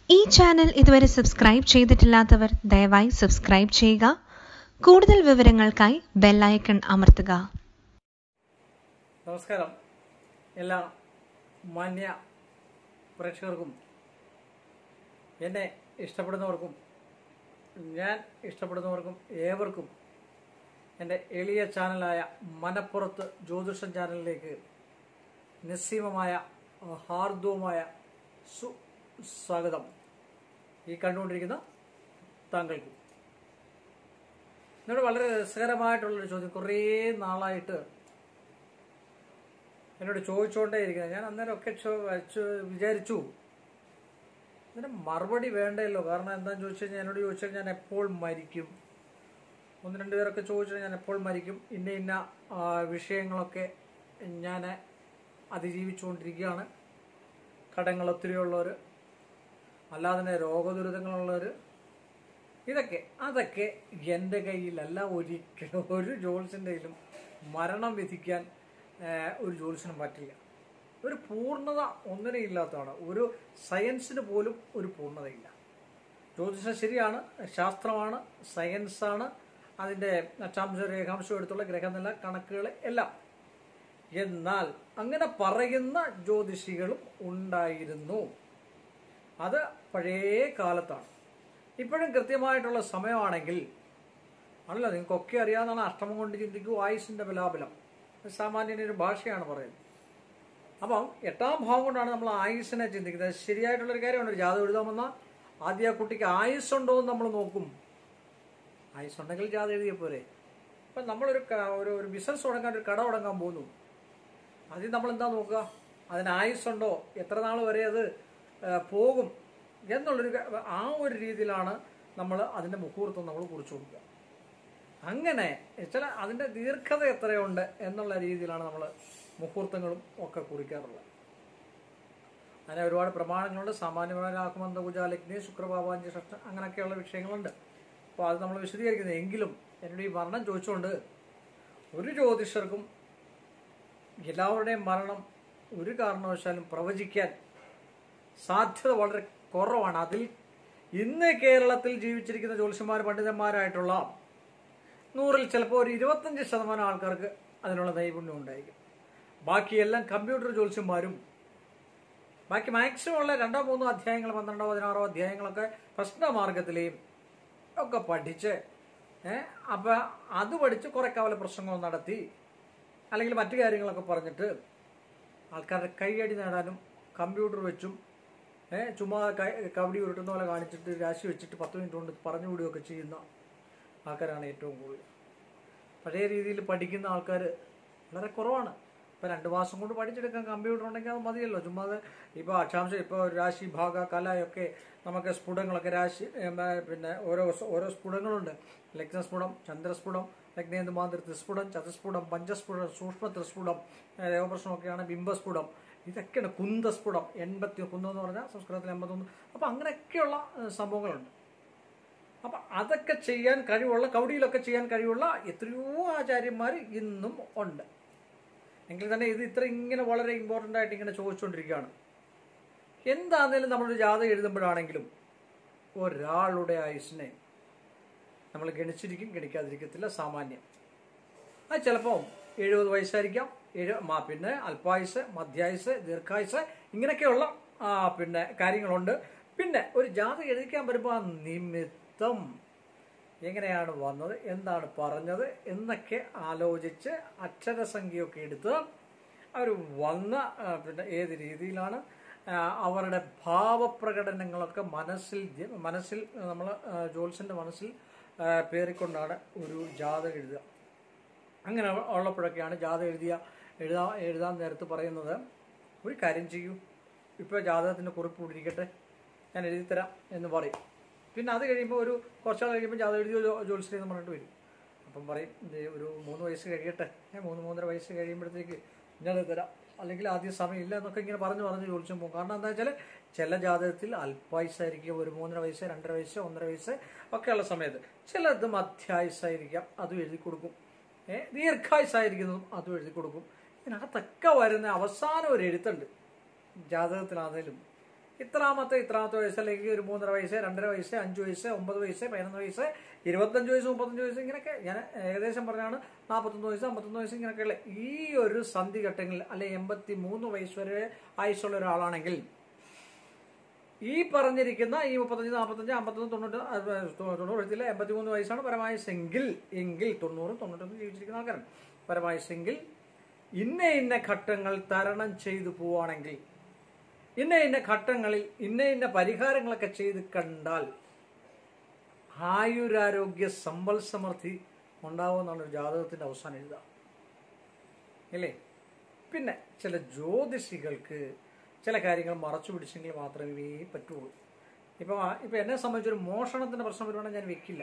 ഈ ചാനൽ ഇതുവരെ സബ്സ്ക്രൈബ് ചെയ്തിട്ടില്ലാത്തവർ ദയവായി സബ്സ്ക്രൈബ് ചെയ്യുക കൂടുതൽ വിവരങ്ങൾക്കായി ബെല്ലൈക്കൺ അമർത്തുക നമസ്കാരം എല്ലാ മാന്യ പ്രേക്ഷകർക്കും എന്നെ ഇഷ്ടപ്പെടുന്നവർക്കും ഞാൻ ഇഷ്ടപ്പെടുന്നവർക്കും ഏവർക്കും എൻ്റെ എളിയ ചാനലായ മനപ്പുറത്ത് ജ്യോതിഷം ചാനലിലേക്ക് നിസ്സീമമായ ഹാർദവുമായ സു സ്വാഗതം ഈ കണ്ടുകൊണ്ടിരിക്കുന്ന താങ്കൾക്കും എന്നോട് വളരെ രസകരമായിട്ടുള്ളൊരു ചോദ്യം കുറേ നാളായിട്ട് എന്നോട് ചോദിച്ചുകൊണ്ടേ ഇരിക്കുന്നത് ഞാൻ അന്നേരമൊക്കെ ചോ- ചോ- വിചാരിച്ചു ഇതിന് മറുപടി വേണ്ടല്ലോ കാരണം എന്താണെന്ന് ചോദിച്ചു കഴിഞ്ഞാൽ എന്നോട് ചോദിച്ചാൽ ഞാൻ എപ്പോൾ മരിക്കും ഒന്ന് രണ്ട് പേരൊക്കെ ചോദിച്ചാൽ ഞാൻ എപ്പോൾ മരിക്കും ഇന്ന ഇന്ന ആ, വിഷയങ്ങളൊക്കെ ഞാൻ അതിജീവിച്ചുകൊണ്ടിരിക്കുകയാണ് കടങ്ങൾ ഒത്തിരി ഉള്ളവർ അല്ലാതെ തന്നെ രോഗദുരിതങ്ങളുള്ളവർ ഇതൊക്കെ അതൊക്കെ എൻ്റെ കയ്യിലല്ല ഒരിക്കലും ഒരു ജോത്സ്യൻ്റെ കയ്യിലും മരണം വിധിക്കാൻ ആ, ഒരു ജോത്സ്യനും പറ്റില്ല ഒരു പൂർണ്ണത ഒന്നിനും ഇല്ലാത്തതാണ് ഒരു സയൻസിന് പോലും ഒരു പൂർണ്ണതയില്ല ജ്യോതിഷം ശരിയാണ് ശാസ്ത്രമാണ് സയൻസാണ് അതിൻ്റെ അക്ഷാംശ രേഖാംശം എടുത്തുള്ള ഗ്രഹനില കണക്കുകൾ എല്ലാം എന്നാൽ അങ്ങനെ പറയുന്ന ജ്യോതിഷികളും ഉണ്ടായിരുന്നു അത് പഴയ കാലത്താണ് ഇപ്പോഴും കൃത്യമായിട്ടുള്ള സമയമാണെങ്കിൽ അല്ല നിങ്ങൾക്കൊക്കെ അറിയാവുന്നതാണ് അഷ്ടമം കൊണ്ട് ചിന്തിക്കൂ ആയുസിൻ്റെ ബലാബലം സാമാന്യനൊരു ഭാഷയാണ് പറയുന്നത് അപ്പം എട്ടാം ഭാവം കൊണ്ടാണ് നമ്മൾ ആയുസ്സിനെ ചിന്തിക്കുന്നത് ശരിയായിട്ടുള്ളൊരു കാര്യമാണ് ഒരു ജാതകം എഴുതാൻ വന്നാൽ ആദ്യം ആ കുട്ടിക്ക് ആയുസ്സുണ്ടോ എന്ന് നമ്മൾ നോക്കും ആയുസ്സുണ്ടെങ്കിൽ ജാതകം എഴുതിയ പോരെ ഇപ്പം നമ്മളൊരു ക- ഒരു ഒരു ബിസിനസ് തുടങ്ങാൻ ഒരു കട തുടങ്ങാൻ പോകുന്നു ആദ്യം നമ്മൾ എന്താ നോക്കുക അതിന് ആയുസ്സുണ്ടോ എത്ര നാൾ വരെ അത് ആ, പോകും എന്നുള്ളൊരു ക- ആ ഒരു രീതിയിലാണ് നമ്മൾ അതിൻ്റെ മുഹൂർത്തം നമ്മൾ കുറിച്ചു കൊടുക്കുക അങ്ങനെ ചില അതിൻ്റെ ദീർഘത എത്രയുണ്ട് എന്നുള്ള രീതിയിലാണ് നമ്മൾ മുഹൂർത്തങ്ങളും ഒക്കെ കുറിക്കാറുള്ളത് അങ്ങനെ ഒരുപാട് പ്രമാണങ്ങളുണ്ട് സാമാന്യമായ ആക്കുമന്ത കുജാലഗ്നി ശുക്രഭാവാഞ്ചി ഷഷ്ട അങ്ങനെയൊക്കെയുള്ള വിഷയങ്ങളുണ്ട് അപ്പോൾ അത് നമ്മൾ വിശദീകരിക്കുന്നത് എങ്കിലും എന്നോട് ഈ മരണം ചോദിച്ചുകൊണ്ട് ഒരു ജ്യോതിഷർക്കും എല്ലാവരുടെയും മരണം ഒരു കാരണവശാലും പ്രവചിക്കാൻ സാധ്യത വളരെ കുറവാണ് അതിൽ ഇന്ന് കേരളത്തിൽ ജീവിച്ചിരിക്കുന്ന ജ്യോത്സ്യന്മാർ പണ്ഡിതന്മാരായിട്ടുള്ള നൂറിൽ ചിലപ്പോൾ ഒരു ഇരുപത്തഞ്ച് ശതമാനം ആൾക്കാർക്ക് അതിനുള്ള നൈപുണ്യം ഉണ്ടായിരിക്കും ബാക്കിയെല്ലാം കമ്പ്യൂട്ടർ ജ്യോത്സ്യന്മാരും ബാക്കി മാക്സിമം ഉള്ള രണ്ടോ മൂന്നോ അധ്യായങ്ങൾ പന്ത്രണ്ടോ പതിനാറോ അധ്യായങ്ങളൊക്കെ പ്രശ്നമാർഗത്തിലെയും ഒക്കെ പഠിച്ച് ഏഹ് അപ്പം അത് പഠിച്ച് കുറെ കാല പ്രശ്നങ്ങൾ നടത്തി അല്ലെങ്കിൽ മറ്റു കാര്യങ്ങളൊക്കെ പറഞ്ഞിട്ട് ആൾക്കാരുടെ കൈയടി നേടാനും കമ്പ്യൂട്ടർ വെച്ചും ഏഹ് ചുമ്മാ കൈ കബഡി ഉരുട്ടുന്ന പോലെ കാണിച്ചിട്ട് രാശി വെച്ചിട്ട് പത്ത് മിനിറ്റ് കൊണ്ട് പറഞ്ഞു വിടുകയൊക്കെ ചെയ്യുന്ന ആൾക്കാരാണ് ഏറ്റവും കൂടുതൽ പഴയ രീതിയിൽ പഠിക്കുന്ന ആൾക്കാർ വളരെ കുറവാണ് ഇപ്പം രണ്ട് മാസം കൊണ്ട് പഠിച്ചെടുക്കാൻ കമ്പ്യൂട്ടർ ഉണ്ടെങ്കിൽ അത് മതിയല്ലോ ചുമ്മാ അത് ഇപ്പോൾ അക്ഷാംശം ഇപ്പോൾ രാശി ഭാഗ കലയൊക്കെ നമുക്ക് സ്ഫുടങ്ങളൊക്കെ രാശി ഏം, ആ, പിന്നെ ഓരോ സ- ഓരോ സ്ഫുടങ്ങളുണ്ട് ലഗ്നസ്ഫുടം ചന്ദ്രസ്ഫുടം ലഗ്നേന്ദു മാതൃ ത്രിസ്ഫുടം ചതുസ്ഫുടം പഞ്ചസ്ഫുടം സൂക്ഷ്മ ത്രിസ്ഫുടം ദേവപ്രശ്നമൊക്കെയാണ് ബിംബസ്ഫുടം ഇതൊക്കെയാണ് കുന്തസ്ഫുടം എൺപത്തി കുന്തം എന്ന് പറഞ്ഞാൽ സംസ്കൃതത്തിൽ എൺപത്തൊന്ന് അപ്പോൾ അങ്ങനെയൊക്കെയുള്ള ഏഹ്, സംഭവങ്ങളുണ്ട് അപ്പം അതൊക്കെ ചെയ്യാൻ കഴിവുള്ള കൗടിയിലൊക്കെ ചെയ്യാൻ കഴിവുള്ള എത്രയോ ആചാര്യന്മാർ ഇന്നും ഉണ്ട് എങ്കിൽ തന്നെ ഇത് ഇത്ര ഇങ്ങനെ വളരെ ഇമ്പോർട്ടൻ്റ് ആയിട്ട് ഇങ്ങനെ ചോദിച്ചുകൊണ്ടിരിക്കുകയാണ് എന്താണെങ്കിലും നമ്മളൊരു ജാതകം എഴുതുമ്പോഴാണെങ്കിലും ഒരാളുടെ ആയുസ്സിനെ നമ്മൾ ഗണിച്ചിരിക്കും ഗണിക്കാതിരിക്കത്തില്ല സാമാന്യം അത് ചിലപ്പോൾ എഴുപത് വയസ്സായിരിക്കാം ഏഴ് മാ പിന്നെ അല്പായുസ് മധ്യായുസ് ദീർഘായുസ് ഇങ്ങനെയൊക്കെയുള്ള ആ, പിന്നെ കാര്യങ്ങളുണ്ട് പിന്നെ ഒരു ജാതകം എഴുതിക്കാൻ വരുമ്പോൾ ആ നിമിത്തം എങ്ങനെയാണ് വന്നത് എന്താണ് പറഞ്ഞത് എന്നൊക്കെ ആലോചിച്ച് അക്ഷരസംഖ്യയൊക്കെ എടുത്ത് അവർ വന്ന ആ, പിന്നെ ഏത് രീതിയിലാണ് ആ, അവരുടെ ഭാവപ്രകടനങ്ങളൊക്കെ മനസ്സിൽ ധ്യ- മനസ്സിൽ നമ്മൾ ജോത്സ്യൻ്റെ മനസ്സിൽ ആ, പേറിക്കൊണ്ടാണ് ഒരു ജാതകം എഴുതുക അങ്ങനെ ഉള്ളപ്പോഴൊക്കെയാണ് ജാതകം എഴുതിയ എഴുതാ എഴുതാൻ നേരത്ത് പറയുന്നത് ഒരു കാര്യം ചെയ്യൂ ഇപ്പോൾ ജാതകത്തിൻ്റെ കുറിപ്പ് ഇരിക്കട്ടെ ഞാൻ എഴുതിത്തരാം എന്ന് പറയും പിന്നെ അത് കഴിയുമ്പോൾ ഒരു കുറച്ചാൾ കഴിയുമ്പോൾ ജാതകം എഴുതിയോ ജോ- ജ്യോത്സ്യം എന്ന് പറഞ്ഞിട്ട് വരും അപ്പം പറയും ഇത് ഒരു മൂന്ന് വയസ്സ് കഴിയട്ടെ ഏ മൂന്ന് മൂന്നര വയസ്സ് കഴിയുമ്പോഴത്തേക്ക് ഞാൻ തരാം അല്ലെങ്കിൽ ആദ്യം സമയമില്ല എന്നൊക്കെ ഇങ്ങനെ പറഞ്ഞു പറഞ്ഞ് ജ്യോത്സ്യം പോകും കാരണം എന്താ വെച്ചാൽ ചില ജാതകത്തിൽ അല്പായുസായിരിക്കും ഒരു മൂന്നര വയസ്സ് രണ്ടര വയസ്സ് ഒന്നര വയസ്സ് ഒക്കെയുള്ള സമയത്ത് ചിലത് മധ്യായുസായിരിക്കാം അതും എഴുതി കൊടുക്കും ഏ ദീർഘായുസായിരിക്കുന്നതും അതും എഴുതി കൊടുക്കും ഇതിനകത്തൊക്കെ വരുന്ന അവസാനം ഒരു എഴുത്തുണ്ട് ജാതകത്തിലാണെങ്കിലും ഇത്രാമത്തെ ഇത്രാമത്തെ വയസ്സ് അല്ലെങ്കിൽ ഒരു മൂന്നര വയസ്സ് രണ്ടര വയസ്സ് അഞ്ച് വയസ്സ് ഒമ്പത് വയസ്സ് പതിനൊന്ന് വയസ്സ് ഇരുപത്തഞ്ച് വയസ്സ് മുപ്പത്തഞ്ച് വയസ്സ് ഇങ്ങനെയൊക്കെ ഞാൻ ഏകദേശം പറഞ്ഞാണ് നാൽപ്പത്തൊന്ന് വയസ്സ് അമ്പത്തൊന്ന് വയസ്സ് ഇങ്ങനെയൊക്കെയുള്ള ഈ ഒരു സന്ധി ഘട്ടങ്ങളിൽ അല്ലെ എൺപത്തി മൂന്ന് വയസ്സ് വരെ ആയുസ്സുള്ള ഒരാളാണെങ്കിൽ ഈ പറഞ്ഞിരിക്കുന്ന ഈ മുപ്പത്തഞ്ച് നാൽപ്പത്തഞ്ച് അമ്പത്തൊന്ന് തൊണ്ണൂറ് അറുപത്, തൊണ്ണൂറ് വയസ്സില്ല എൺപത്തി മൂന്ന് വയസ്സാണ് പരമായുസെങ്കിൽ എങ്കിൽ തൊണ്ണൂറും തൊണ്ണൂറ്റൊന്നും ജീവിച്ചിരിക്കുന്ന ആൾക്കാരാണ് പരമായുസെങ്കിൽ ഇന്ന ഇന്ന ഘട്ടങ്ങൾ തരണം ചെയ്തു പോവാണെങ്കിൽ ഇന്ന ഇന്ന ഘട്ടങ്ങളിൽ ഇന്ന ഇന്ന പരിഹാരങ്ങളൊക്കെ ചെയ്ത് കണ്ടാൽ ആയുരാരോഗ്യ സമ്പൽ സമൃദ്ധി ഉണ്ടാവുമെന്നാണ് ഒരു ജാതകത്തിന്റെ അവസാനം എഴുതുക അല്ലേ പിന്നെ ചില ജ്യോതിഷികൾക്ക് ചില കാര്യങ്ങൾ മറച്ചു പിടിച്ചെങ്കിൽ മാത്രമേ പറ്റുള്ളൂ ഇപ്പം ഇപ്പം എന്നെ സംബന്ധിച്ചൊരു മോഷണത്തിന്റെ പ്രശ്നം വരുവാണെങ്കിൽ ഞാൻ വെക്കില്ല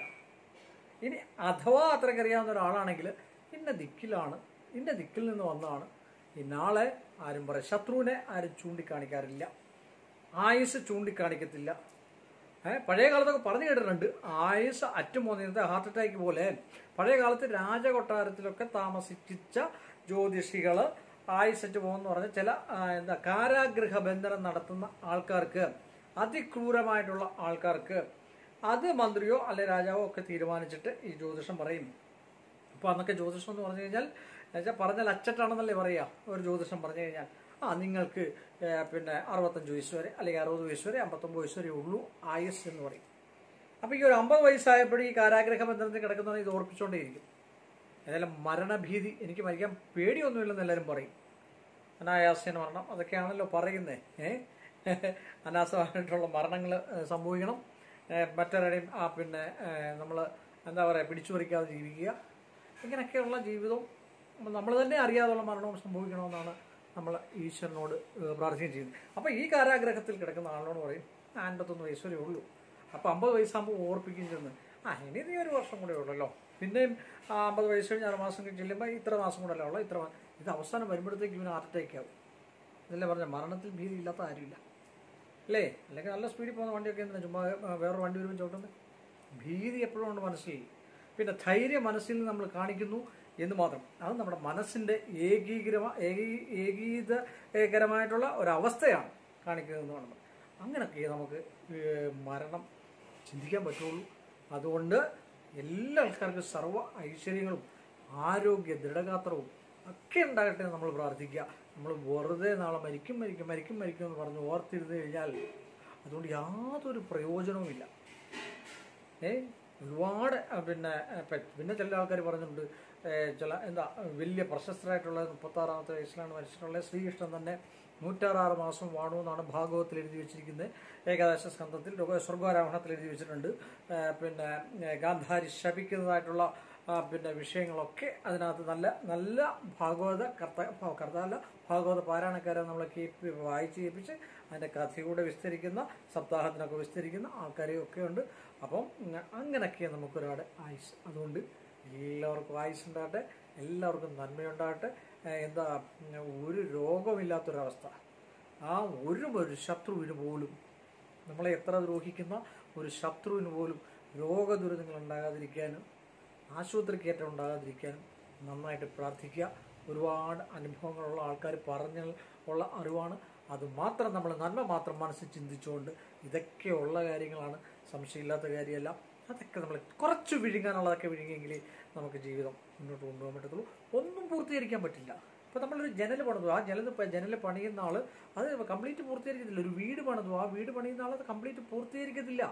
ഇനി അഥവാ അത്രയ്ക്ക് അറിയാവുന്ന ഒരാളാണെങ്കിൽ ഇന്ന ദിക്കിലാണ് ഇന്ന ദിക്കിൽ നിന്ന് വന്നതാണ് ഇന്നാളെ ആരും പറയും ശത്രുവിനെ ആരും ചൂണ്ടിക്കാണിക്കാറില്ല ആയുസ് ചൂണ്ടിക്കാണിക്കത്തില്ല ഏഹ് പഴയ കാലത്തൊക്കെ പറഞ്ഞു കേട്ടിട്ടുണ്ട് ആയുസ് അറ്റുമോന്നിരുന്നത് ഹാർട്ട് അറ്റാക്ക് പോലെ പഴയ കാലത്ത് രാജകൊട്ടാരത്തിലൊക്കെ താമസിച്ച ജ്യോതിഷികള് ആയുസ് അറ്റു പോകുമെന്ന് പറഞ്ഞ ചില ആ, എന്താ കാരാഗൃഹ ബന്ധനം നടത്തുന്ന ആൾക്കാർക്ക് അതിക്രൂരമായിട്ടുള്ള ആൾക്കാർക്ക് അത് മന്ത്രിയോ അല്ലെ രാജാവോ ഒക്കെ തീരുമാനിച്ചിട്ട് ഈ ജ്യോതിഷം പറയും അപ്പോൾ അന്നൊക്കെ ജ്യോതിഷം എന്ന് പറഞ്ഞു കഴിഞ്ഞാൽ എന്നുവെച്ചാൽ പറഞ്ഞാൽ അച്ചട്ടാണെന്നല്ലേ പറയുക ഒരു ജ്യോതിഷം പറഞ്ഞു കഴിഞ്ഞാൽ ആ നിങ്ങൾക്ക് ഏ, പിന്നെ അറുപത്തഞ്ച് വയസ്സ് വരെ അല്ലെങ്കിൽ അറുപത് വയസ്സ് വരെ അമ്പത്തൊമ്പത് വയസ്സ് വരെ ഉള്ളൂ ആയുസ് എന്ന് പറയും അപ്പോൾ ഈ ഒരു അമ്പത് വയസ്സായപ്പോഴും ഈ കാരാഗ്രഹ ബന്ധനത്തിൽ കിടക്കുന്നതാണ് ഇത് ഓർപ്പിച്ചുകൊണ്ടേയിരിക്കും ഏതായാലും മരണഭീതി എനിക്ക് മരിക്കാൻ പേടിയൊന്നുമില്ലെന്ന് എല്ലാവരും പറയും അനായാസന മരണം അതൊക്കെയാണല്ലോ പറയുന്നത് ഏഹ് അനാസമായിട്ടുള്ള മരണങ്ങൾ സംഭവിക്കണം ഏഹ് മറ്റൊരാടെയും ആ പിന്നെ നമ്മൾ എന്താ പറയുക പിടിച്ചു പറിക്കാതെ ജീവിക്കുക ഇങ്ങനെയൊക്കെയുള്ള ജീവിതവും നമ്മൾ തന്നെ അറിയാതുള്ള മരണവും സംഭവിക്കണമെന്നാണ് നമ്മൾ ഈശ്വരനോട് ഏഹ് പ്രാർത്ഥിക്കുകയും ചെയ്യുന്നത് അപ്പോൾ ഈ കാരാഗ്രഹത്തിൽ കിടക്കുന്ന ആളിനോട് പറയും "ആ, അൻപത്തൊന്ന് വയസ്സ് വരെ ഉള്ളൂ അപ്പോൾ അമ്പത് വയസ്സാകുമ്പോൾ ഓർപ്പിക്കുകയും ചെയ്യുന്നു ആ ഇനി നീ ഒരു വർഷം കൂടെ ഉള്ളല്ലോ പിന്നെയും ആ അമ്പത് വയസ്സ് കഴിഞ്ഞ് ആറ് മാസം കഴിഞ്ഞ് ചെല്ലുമ്പോൾ ഇത്ര മാസം കൂടെ അല്ലേ ഉള്ളൂ ഇത്ര മാ- ഇത് അവസാനം വരുമ്പോഴത്തേക്ക് ഇവന് ഹാർട്ട് അറ്റാക്ക് ആവും ഇതല്ലേ പറഞ്ഞ മരണത്തിൽ ഭീതി ഇല്ലാത്ത ആരുമില്ല അല്ലേ അല്ലെങ്കിൽ നല്ല സ്പീഡിൽ പോകുന്ന വണ്ടിയൊക്കെ എന്തിനാ ചുമ്മാ ആ, വേറൊരു വണ്ടി വരുമ്പോൾ ചവിട്ടുന്നത് ഭീതി എപ്പോഴും ഉണ്ട് മനസ്സിൽ പിന്നെ ധൈര്യം മനസ്സിൽ നിന്ന് നമ്മൾ കാണിക്കുന്നു എന്ന് മാത്രം അത് നമ്മുടെ മനസ്സിന്റെ ഏകീകരമ ഏകീ ഏകീതകരമായിട്ടുള്ള ഒരവസ്ഥയാണ് കാണിക്കുന്നതെന്ന് വേണം അങ്ങനെയൊക്കെ നമുക്ക് ഏഹ്, മരണം ചിന്തിക്കാൻ പറ്റുള്ളൂ അതുകൊണ്ട് എല്ലാ ആൾക്കാർക്കും സർവ്വ ഐശ്വര്യങ്ങളും ആരോഗ്യ ദൃഢഗാത്രവും ഒക്കെ ഉണ്ടാകട്ടെ എന്ന് നമ്മൾ പ്രാർത്ഥിക്കുക നമ്മൾ വെറുതെ നാളെ മരിക്കും മരിക്കും മരിക്കും മരിക്കും എന്ന് പറഞ്ഞ് ഓർത്തിരുന്ന് കഴിഞ്ഞാൽ അതുകൊണ്ട് യാതൊരു പ്രയോജനവുമില്ല ഏ ഒരുപാട് ആ, പിന്നെ ആ, പെ- പിന്നെ ചില ആൾക്കാർ പറഞ്ഞിട്ടുണ്ട് ഏ, ചില എന്താ വലിയ പ്രശസ്തരായിട്ടുള്ള മുപ്പത്താറാമത്തെ വയസ്സിലാണ് മരിച്ചിട്ടുള്ളത് ശ്രീകൃഷ്ണൻ തന്നെ നൂറ്റാറാറ് മാസം വാണു എന്നാണ് ഭാഗവത്തിൽ എഴുതി വെച്ചിരിക്കുന്നത് ഏകാദശ സ്കന്ധത്തിൽ രോഗ- സ്വർഗാരോഹണത്തിൽ എഴുതി വെച്ചിട്ടുണ്ട് ഏ, പിന്നെ ഏ, ഗാന്ധാരി ശപിക്കുന്നതായിട്ടുള്ള ആ, പിന്നെ വിഷയങ്ങളൊക്കെ അതിനകത്ത് നല്ല നല്ല ഭാഗവത കർത്ത ഭ- കർത്താല ഭാഗവത പാരായണക്കാരെ നമ്മളെ കേൾപ്പി വായിച്ച് കേൾപ്പിച്ച് അതിൻ്റെ കഥയൂടെ വിസ്തരിക്കുന്ന സപ്താഹത്തിനൊക്കെ വിസ്തരിക്കുന്ന ആൾക്കാരെയും ഒക്കെ ഉണ്ട് അപ്പം ഉം, അങ്ങനെയൊക്കെ നമുക്കൊരാട് ആയുസ് അതുകൊണ്ട് എല്ലാവർക്കും ആയുസ് ഉണ്ടാകട്ടെ എല്ലാവർക്കും നന്മയുണ്ടാകട്ടെ ഏഹ് എന്താ ഉം, ഒരു രോഗമില്ലാത്തൊരവസ്ഥ ആ ഒരു ഒരു ശത്രുവിന് പോലും നമ്മളെ എത്ര ദ്രോഹിക്കുന്ന ഒരു ശത്രുവിന് പോലും രോഗദുരിതങ്ങൾ ഉണ്ടാകാതിരിക്കാനും ആശുപത്രിക്കയറ്റം ഉണ്ടാകാതിരിക്കാനും നന്നായിട്ട് പ്രാർത്ഥിക്കുക ഒരുപാട് അനുഭവങ്ങളുള്ള ആൾക്കാർ പറഞ്ഞ ഉള്ള അറിവാണ് അത് മാത്രം നമ്മൾ നന്മ മാത്രം മനസ്സിൽ ചിന്തിച്ചുകൊണ്ട് ഇതൊക്കെ ഉള്ള കാര്യങ്ങളാണ് സംശയമില്ലാത്ത കാര്യമല്ല അതൊക്കെ നമ്മൾ കുറച്ച് വിഴുങ്ങാനുള്ളതൊക്കെ വിഴുങ്ങിയെങ്കിൽ നമുക്ക് ജീവിതം മുന്നോട്ട് കൊണ്ടുപോകാൻ പറ്റത്തുള്ളൂ ഒന്നും പൂർത്തീകരിക്കാൻ പറ്റില്ല ഇപ്പോൾ നമ്മളൊരു ജനൽ പണിതു ആ ജനൽ ജനൽ പണിയുന്ന ആൾ അത് കംപ്ലീറ്റ് പൂർത്തീകരിക്കത്തില്ല ഒരു വീട് പണിതു ആ വീട് പണിയുന്ന ആൾ അത് കംപ്ലീറ്റ് പൂർത്തീകരിക്കത്തില്ല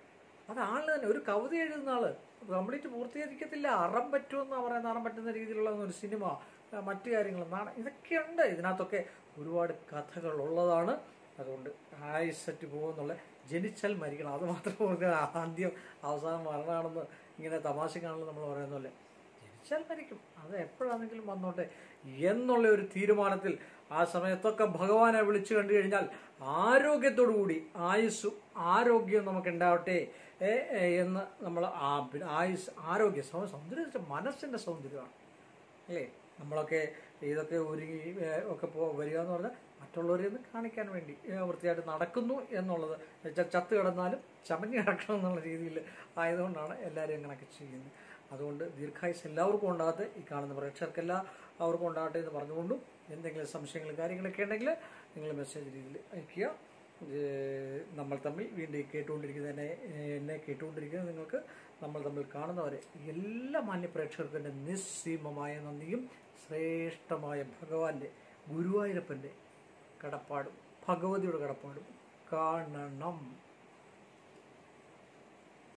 അത് ആള് തന്നെ ഒരു കവിത എഴുതുന്ന ആള് കംപ്ലീറ്റ് പൂർത്തീകരിക്കത്തില്ല അറം പറ്റുമെന്ന് പറയുന്ന അറം പറ്റുന്ന രീതിയിലുള്ള ഒരു സിനിമ ആ, മറ്റു കാര്യങ്ങൾ നാട ഇതൊക്കെയുണ്ട് ഇതിനകത്തൊക്കെ ഒരുപാട് കഥകൾ ഉള്ളതാണ് അതുകൊണ്ട് ആയുസറ്റ് പോകുന്നുള്ള ജനിച്ചാൽ മരിക്കണം അത് മാത്രം ഓർക്കുക ആദ്യം അവസാനം മരണമാണെന്ന് ഇങ്ങനെ തമാശക്കാണെന്ന് നമ്മൾ പറയുന്നല്ലേ ജനിച്ചാൽ മരിക്കും അത് എപ്പോഴാണെങ്കിലും വന്നോട്ടെ എന്നുള്ള ഒരു തീരുമാനത്തിൽ ആ സമയത്തൊക്കെ ഭഗവാനെ വിളിച്ചു കണ്ടു കഴിഞ്ഞാൽ ആരോഗ്യത്തോടു കൂടി ആയുസ്സും ആരോഗ്യവും നമുക്ക് ഉണ്ടാവട്ടെ ഏ, ഏ, എന്ന് നമ്മൾ ആ പിന്നെ ആയുസ് ആരോഗ്യ സൗ- സൗന്ദര്യം എന്ന് വെച്ചാൽ മനസ്സിന്റെ സൗന്ദര്യമാണ് അല്ലേ നമ്മളൊക്കെ ഇതൊക്കെ ഒരുങ്ങി ഏ, ഒക്കെ പോ വരിക എന്ന് പറഞ്ഞാൽ മറ്റുള്ളവരെ ഒന്ന് കാണിക്കാൻ വേണ്ടി ഏ, വൃത്തിയായിട്ട് നടക്കുന്നു എന്നുള്ളത് ച- ചത്ത് കിടന്നാലും ചമഞ്ഞ് കിടക്കണം എന്നുള്ള രീതിയിൽ ആയതുകൊണ്ടാണ് എല്ലാവരും അങ്ങനെയൊക്കെ ചെയ്യുന്നത് അതുകൊണ്ട് ദീർഘായുസ് എല്ലാവർക്കും ഉണ്ടാകട്ടെ ഈ കാണുന്ന പ്രേക്ഷകർക്കെല്ലാം അവർക്കും ഉണ്ടാകട്ടെ എന്ന് പറഞ്ഞുകൊണ്ടും എന്തെങ്കിലും സംശയങ്ങളും കാര്യങ്ങളൊക്കെ ഉണ്ടെങ്കിൽ നിങ്ങൾ മെസ്സേജ് രീതിയിൽ അയയ്ക്കുക ഏഹ് നമ്മൾ തമ്മിൽ വീണ്ടും ഈ കേട്ടുകൊണ്ടിരിക്കുന്ന എന്നെ എന്നെ കേട്ടുകൊണ്ടിരിക്കുന്ന നിങ്ങൾക്ക് നമ്മൾ തമ്മിൽ കാണുന്നവരെ എല്ലാ മാന്യ പ്രേക്ഷകർക്കും എൻ്റെ നിസ്സീമമായ നന്ദിയും ശ്രേഷ്ഠമായ ഭഗവാന്റെ ഗുരുവായൂരപ്പൻ്റെ കടപ്പാടും ഭഗവതിയുടെ കടപ്പാടും കാണണം